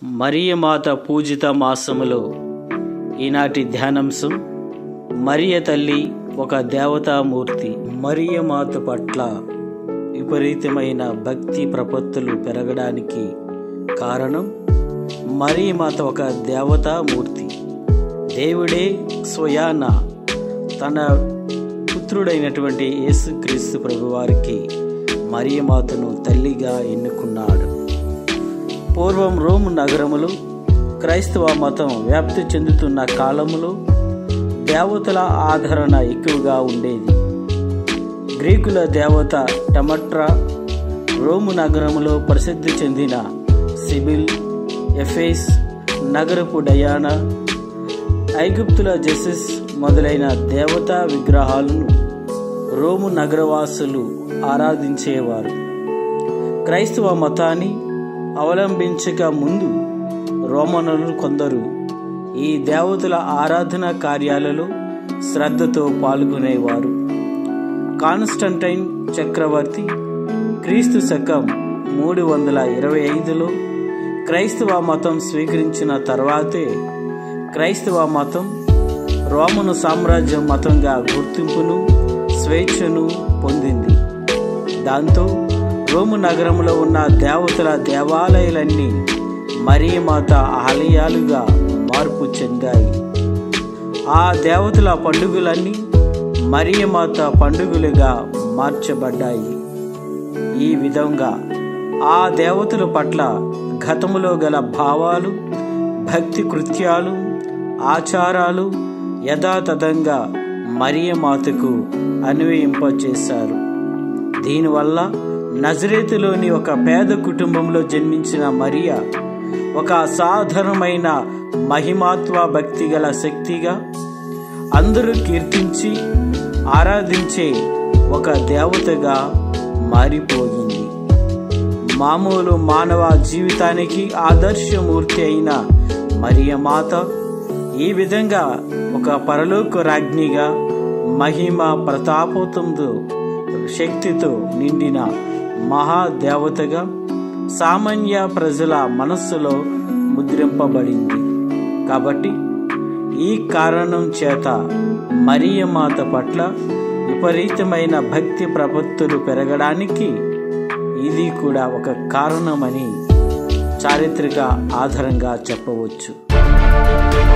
మరియమాత పూజిత మాసములో ఈనాటి ధ్యానాంశం మరియ తల్లి ఒక దేవతామూర్తి మరియమాత పట్ల విపరీతమైన భక్తి ప్రపత్తులు పెరగడానికి కారణం మరియమాత ఒక దేవతామూర్తి దేవుడే స్వయాన తన పుత్రుడైనటువంటి యేసుక్రీస్తు ప్రభువారికి మరియమాతను తల్లిగా ఎన్నుకున్నాడు పూర్వం రోమ్ నగరములు క్రైస్తవ మతం వ్యాప్తి చెందుతున్న కాలములో దేవతల ఆదరణ ఎక్కువగా ఉండేది గ్రీకుల దేవత టమట్రా రోము నగరములో ప్రసిద్ధి చెందిన సిబిల్ ఎఫేస్ నగరపు డయానా ఐగుప్తుల జెసిస్ మొదలైన దేవతా విగ్రహాలను రోము నగరవాసులు ఆరాధించేవారు క్రైస్తవ మతాన్ని అవలంబించక ముందు రోమనులు కొందరు ఈ దేవతల ఆరాధన కార్యాలలో శ్రద్ధతో పాల్గొనేవారు కాన్స్టంటైన్ చక్రవర్తి క్రీస్తు శకం మూడు వందల ఇరవై ఐదులో క్రైస్తవ మతం స్వీకరించిన తర్వాతే క్రైస్తవ మతం రోమను సామ్రాజ్యం మతంగా గుర్తింపును స్వేచ్ఛను పొందింది దాంతో రోము నగరంలో ఉన్న దేవతల దేవాలయాలన్నీ మరియమాత ఆలయాలుగా మార్పు చెందాయి ఆ దేవతల పండుగలన్నీ మరియమాత పండుగలుగా మార్చబడ్డాయి ఈ విధంగా ఆ దేవతల పట్ల గతములో గల భావాలు భక్తి కృత్యాలు ఆచారాలు యథాతథంగా మరియమాతకు అన్వయింపచేశారు దీనివల్ల నజరేతులోని ఒక పేద కుటుంబంలో జన్మించిన మరియా ఒక అసాధారణమైన మహిమాత్వ భక్తి గల శక్తిగా అందరూ కీర్తించి ఆరాధించే ఒక దేవతగా మారిపోయింది మామూలు మానవ జీవితానికి ఆదర్శమూర్తి అయిన మరియమాత ఈ విధంగా ఒక పరలోక రాజ్ఞిగా మహిమ ప్రతాపంతో శక్తితో నిండిన మహాదేవతగా సామాన్య ప్రజల మనస్సులో ముద్రింపబడింది కాబట్టి ఈ కారణం చేత మరియమాత పట్ల విపరీతమైన భక్తి ప్రపత్తులు పెరగడానికి ఇది కూడా ఒక కారణమని చారిత్రక ఆధారంగా చెప్పవచ్చు